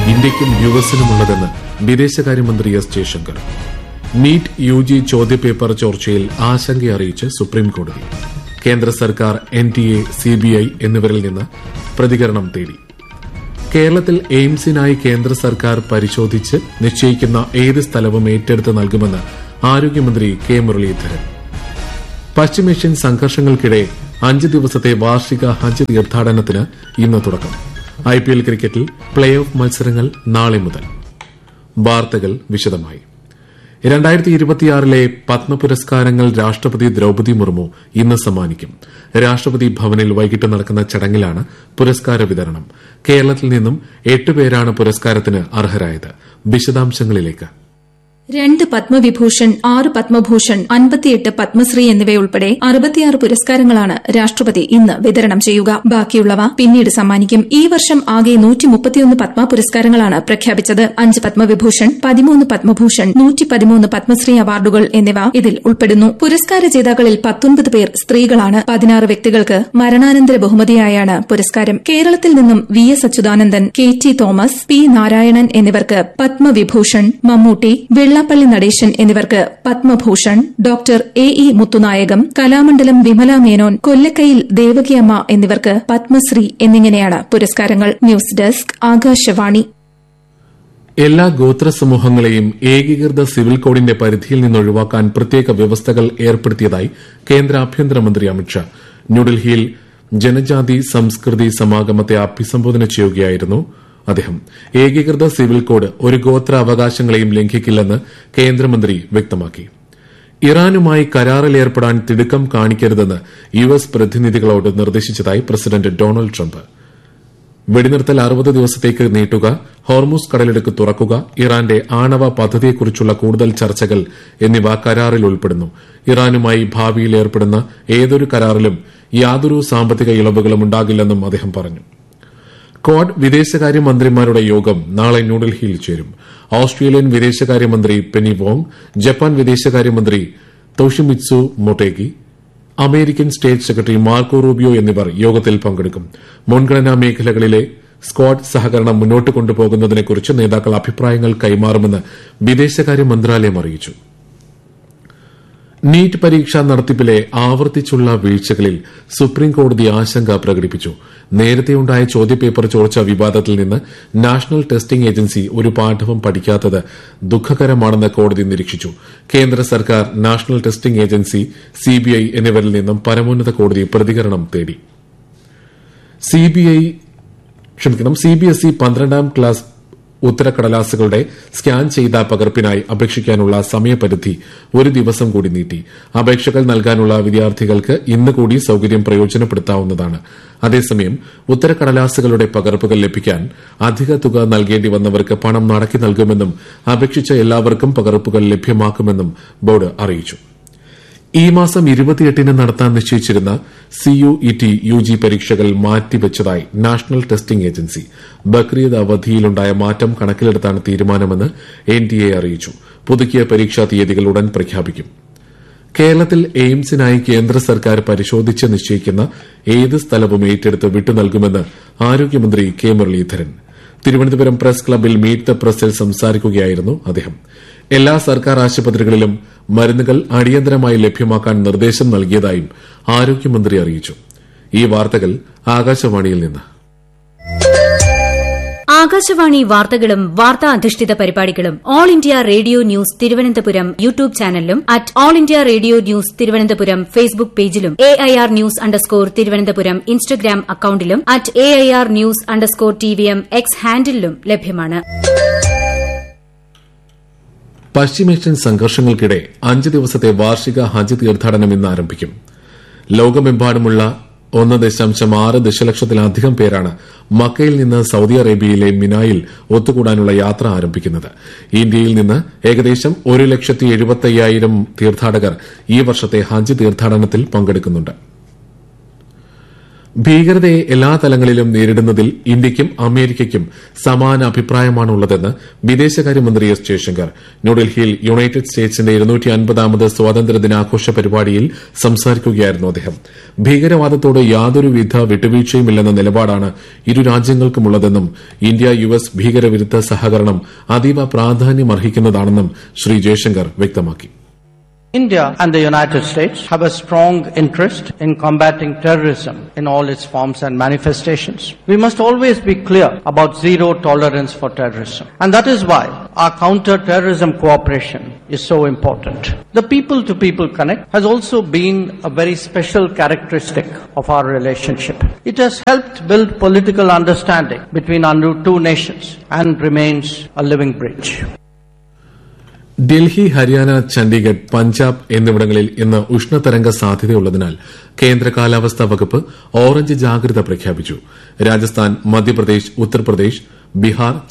ഇന്ത്യയ്ക്കും യു എസിനുമുള്ളതെന്ന് വിദേശകാര്യമന്ത്രി S Jaishankar NEET U G ചോദ്യപേപ്പർ ചോർച്ചയിൽ ആശങ്കയറിയിച്ച് സുപ്രീംകോടതി കേന്ദ്ര സർക്കാർ എൻ ടി എ സിബിഐ എന്നിവരിൽ നിന്ന് പ്രതികരണം തേടി കേരളത്തിൽ എയിംസിനായി കേന്ദ്ര സർക്കാർ പരിശോധിച്ച് നിശ്ചയിക്കുന്ന ഏത് സ്ഥലവും ഏറ്റെടുത്ത് നൽകുമെന്ന് ആരോഗ്യമന്ത്രി കെ മുരളീധരൻ പശ്ചിമേഷ്യൻ സംഘർഷങ്ങൾക്കിടെ അഞ്ച് ദിവസത്തെ വാർഷിക ഹജ്ജ് തീർത്ഥാടനത്തിന് ഇന്ന് തുടക്കം ഐപിഎൽ ക്രിക്കറ്റിൽ പ്ലേ ഓഫ് മത്സരങ്ങൾ നാളെ മുതൽ വാർത്തകൾ വിശദമായി രണ്ടായിരത്തി ഇരുപത്തിയാറിലെ പത്മ പുരസ്കാരങ്ങൾ രാഷ്ട്രപതി ദ്രൌപതി മുർമു ഇന്ന് സമ്മാനിക്കും രാഷ്ട്രപതി ഭവനിൽ വൈകിട്ട് നടക്കുന്ന ചടങ്ങിലാണ് പുരസ്കാര വിതരണം കേരളത്തിൽ നിന്നും എട്ടുപേരാണ് പുരസ്കാരത്തിന് അർഹരായത് വിശദാംശങ്ങളിലേക്ക് രണ്ട് പത്മവിഭൂഷൺ ആറ് പത്മഭൂഷൺ അൻപത്തിയെട്ട് പത്മശ്രീ എന്നിവയുൾപ്പെടെ അറുപത്തിയാറ് പുരസ്കാരങ്ങളാണ് രാഷ്ട്രപതി ഇന്ന് വിതരണം ചെയ്യുക ബാക്കിയുള്ളവ പിന്നീട് സമ്മാനിക്കും ഈ വർഷം ആകെ നൂറ്റിമുപ്പത്തിയൊന്ന് പത്മ പുരസ്കാരങ്ങളാണ് പ്രഖ്യാപിച്ചത് അഞ്ച് പത്മവിഭൂഷൺ പതിമൂന്ന് പത്മഭൂഷൺ നൂറ്റി പതിമൂന്ന് പത്മശ്രീ അവാർഡുകൾ എന്നിവ ഇതിൽ ഉൾപ്പെടുന്നു പുരസ്കാര ജേതാക്കളിൽ പത്തൊൻപത് പേർ സ്ത്രീകളാണ് പതിനാറ് വ്യക്തികൾക്ക് മരണാനന്തര ബഹുമതിയായാണ് പുരസ്കാരം കേരളത്തിൽ നിന്നും V S Achuthanandan K T Thomas P Narayanan എന്നിവർക്ക് പത്മവിഭൂഷൺ മമ്മൂട്ടി വെള്ളാപ്പള്ളി നടേശൻ എന്നിവർക്ക് Padma Bhushan doctor A E Muthunayagam Kalamandalam Vimala Menon Kollakkayil Devakiamma എന്നിവർക്ക് പത്മശ്രീ എന്നിങ്ങനെയാണ് പുരസ്കാരങ്ങൾ ന്യൂസ് ഡെസ്ക് ആകാശവാണി എല്ലാ ഗോത്ര സമൂഹങ്ങളെയും ഏകീകൃത സിവിൽ കോഡിന്റെ പരിധിയിൽ നിന്ന് ഒഴിവാക്കാൻ പ്രത്യേക വ്യവസ്ഥകൾ ഏർപ്പെടുത്തിയതായി കേന്ദ്ര ആഭ്യന്തരമന്ത്രി അമിത്ഷാ ന്യൂഡൽഹിയിൽ ജനജാതി സംസ്കൃതി സമാഗമത്തെ അഭിസംബോധന ചെയ്യുകയായിരുന്നു അദ്ദേഹം ഏകീകൃത സിവിൽ കോഡ് ഒരു ഗോത്ര അവകാശങ്ങളെയും ലംഘിക്കില്ലെന്ന് കേന്ദ്രമന്ത്രി വ്യക്തമാക്കി ഇറാനുമായി കരാറിലേർപ്പെടാൻ തിടുക്കം കാണിക്കരുതെന്ന് യു എസ് പ്രതിനിധികളോട് നിർദ്ദേശിച്ചതായി പ്രസിഡന്റ് ഡൊണാൾഡ് ട്രംപ് വെടിനിർത്തൽ അറുപത് ദിവസത്തേക്ക് നീട്ടുക ഹോർമൂസ് കടലിടുക്ക് തുറക്കുക ഇറാന്റെ ആണവ പദ്ധതിയെക്കുറിച്ചുള്ള കൂടുതൽ ചർച്ചകൾ എന്നിവ കരാറിൽ ഉൾപ്പെടുന്നു ഇറാനുമായി ഭാവിയിൽ ഏർപ്പെടുന്ന ഏതൊരു കരാറിലും യാതൊരു സാമ്പത്തിക ഇളവുകളും ഉണ്ടാകില്ലെന്നും അദ്ദേഹം പറഞ്ഞു ക്വാഡ് വിദേശകാര്യമന്ത്രിമാരുടെ യോഗം നാളെ ന്യൂഡൽഹിയിൽ ചേരും ഓസ്ട്രേലിയൻ വിദേശകാര്യമന്ത്രി പെനി വോങ് ജപ്പാൻ വിദേശകാര്യമന്ത്രി Toshimitsu Motegi American state secretary Marco Rubio എന്നിവർ യോഗത്തിൽ പങ്കെടുക്കും മുൻഗണനാ മേഖലകളിലെ സ്ക്വാഡ് സഹകരണം മുന്നോട്ട് കൊണ്ടുപോകുന്നതിനെക്കുറിച്ച് നേതാക്കൾ അഭിപ്രായങ്ങൾ കൈമാറുമെന്ന് വിദേശകാര്യ മന്ത്രാലയം അറിയിച്ചു നീറ്റ് പരീക്ഷാ നടത്തിപ്പിലെ ആവർത്തിച്ചുള്ള വീഴ്ചകളിൽ സുപ്രീംകോടതി ആശങ്ക പ്രകടിപ്പിച്ചു നേരത്തെയുണ്ടായ ചോദ്യപേപ്പർ ചോർച്ച വിവാദത്തിൽ നിന്ന് നാഷണൽ ടെസ്റ്റിംഗ് ഏജൻസി ഒരു പാഠവും പഠിക്കാത്തത് ദുഃഖകരമാണെന്ന് കോടതി നിരീക്ഷിച്ചു കേന്ദ്ര സർക്കാർ നാഷണൽ ടെസ്റ്റിംഗ് ഏജൻസി സിബിഐ എന്നിവരിൽ നിന്നും പരമോന്നത കോടതി പ്രതികരണം തേടി സിബിഐ ക്ഷമിക്കണം സിബിഎസ്ഇ പന്ത്രണ്ടാം ക്ലാസ് ഉത്തരക്കടലാസുകളുടെ സ്കാൻ ചെയ്ത പകർപ്പിനായി അപേക്ഷിക്കാനുള്ള സമയപരിധി ഒരു ദിവസം കൂടി നീട്ടി അപേക്ഷകൾ നൽകാനുള്ള വിദ്യാർത്ഥികൾക്ക് ഇന്ന് കൂടി സൌകര്യം പ്രയോജനപ്പെടുത്താവുന്നതാണ് അതേസമയം ഉത്തരക്കടലാസുകളുടെ പകർപ്പുകൾ ലഭിക്കാൻ അധിക തുക നൽകേണ്ടി വന്നവർക്ക് പണം മടക്കി നൽകുമെന്നും അപേക്ഷിച്ച എല്ലാവർക്കും പകർപ്പുകൾ ലഭ്യമാക്കുമെന്നും ബോർഡ് അറിയിച്ചു ഈ മാസം ഇരുപത്തിയെട്ടിന് നടത്താൻ നിശ്ചയിച്ചിരുന്ന സിയുഇടി യുജി പരീക്ഷകൾ മാറ്റിവച്ചതായി നാഷണൽ ടെസ്റ്റിംഗ് ഏജൻസി ബക്രീദ് അവധിയിലുണ്ടായ മാറ്റം കണക്കിലെടുത്താണ് തീരുമാനമെന്ന് എൻഡിഎ അറിയിച്ചു പുതുക്കിയ പരീക്ഷാ തീയതികൾ ഉടൻ പ്രഖ്യാപിക്കും കേരളത്തിൽ എയിംസിനായി കേന്ദ്ര സർക്കാർ പരിശോധിച്ച് നിശ്ചയിക്കുന്ന ഏത് സ്ഥലവും ഏറ്റെടുത്ത് വിട്ടു നൽകുമെന്ന് ആരോഗ്യമന്ത്രി കെ മുരളീധരൻ തിരുവനന്തപുരം പ്രസ് ക്ലബിൽ മീറ്റ് ദ പ്രസിൽ സംസാരിക്കുകയായിരുന്നു അദ്ദേഹം എല്ലാ സർക്കാർ ആശുപത്രികളിലും മരുന്നുകൾ അടിയന്തരമായി ലഭ്യമാക്കാൻ നിർദ്ദേശം നൽകിയതായും ആരോഗ്യമന്ത്രി അറിയിച്ചു ഈ വാർത്തകൾ ആകാശവാണിയിൽ നിന്ന് ആകാശവാണി വാർത്തകളും വാർത്താ അധിഷ്ഠിത പരിപാടികളും all India radio news Thiruvananthapuram YouTube ചാനലിലും at all India radio news Thiruvananthapuram Facebook പേജിലും A I R news underscore Thiruvananthapuram Instagram അക്കൌണ്ടിലും at A I R news underscore T V M X ഹാൻഡിലും ലഭ്യമാണ് പശ്ചിമേഷ്യൻ സംഘർഷങ്ങൾക്കിടെ അഞ്ച് ദിവസത്തെ വാർഷിക ഹജ്ജ് തീർത്ഥാടനം ഇന്ന് ആരംഭിക്കും ലോകമെമ്പാടുമുള്ള ഒന്ന് ദശാംശം ആറ് ദശലക്ഷത്തിലധികം പേരാണ് മക്കയിൽ നിന്ന് സൌദി അറേബ്യയിലെ മിനായിൽ ഒത്തുകൂടാനുള്ള യാത്ര ആരംഭിക്കുന്നത് ഇന്ത്യയിൽ നിന്ന് ഏകദേശം ഒരു ലക്ഷത്തി എഴുപത്തയ്യായിരം തീർത്ഥാടകർ ഈ വർഷത്തെ ഹജ്ജ് തീർത്ഥാടനത്തിൽ പങ്കെടുക്കുന്നുണ്ട് ഭീകരതയെ എല്ലാ തലങ്ങളിലും നേരിടുന്നതിൽ ഇന്ത്യയ്ക്കും അമേരിക്കയ്ക്കും സമാന അഭിപ്രായമാണുള്ളതെന്ന് വിദേശകാര്യമന്ത്രി എസ് ജയശങ്കർ ന്യൂഡൽഹിയിൽ യുണൈറ്റഡ് സ്റ്റേറ്റ്സിന്റെ ഇരുന്നൂറ്റി അൻപതാമത് സ്വാതന്ത്ര്യ ദിനാഘോഷ പരിപാടിയിൽ സംസാരിക്കുകയായിരുന്നു അദ്ദേഹം ഭീകരവാദത്തോട് യാതൊരുവിധ വിട്ടുവീഴ്ചയുമില്ലെന്ന നിലപാടാണ് ഇരു രാജ്യങ്ങൾക്കുമുള്ളതെന്നും ഇന്ത്യ യു എസ് ഭീകരവിരുദ്ധ സഹകരണം അതീവ പ്രാധാന്യമർഹിക്കുന്നതാണെന്നും ശ്രീ ജയശങ്കർ വ്യക്തമാക്കി India and the United States have a strong interest in combating terrorism in all its forms and manifestations. We must always be clear about zero tolerance for terrorism. And that is why our counter-terrorism cooperation is so important. The people-to-people connect has also been a very special characteristic of our relationship. It has helped build political understanding between our two nations and remains a living bridge. Delhi Haryana Chandigarh Punjab എന്നിവിടങ്ങളിൽ ഇന്ന് ഉഷ്ണതരംഗ സാധ്യതയുള്ളതിനാൽ കേന്ദ്ര കാലാവസ്ഥാ വകുപ്പ് orange ജാഗ്രത പ്രഖ്യാപിച്ചു രാജസ്ഥാൻ മധ്യപ്രദേശ് ഉത്തർപ്രദേശ് ബീഹാർ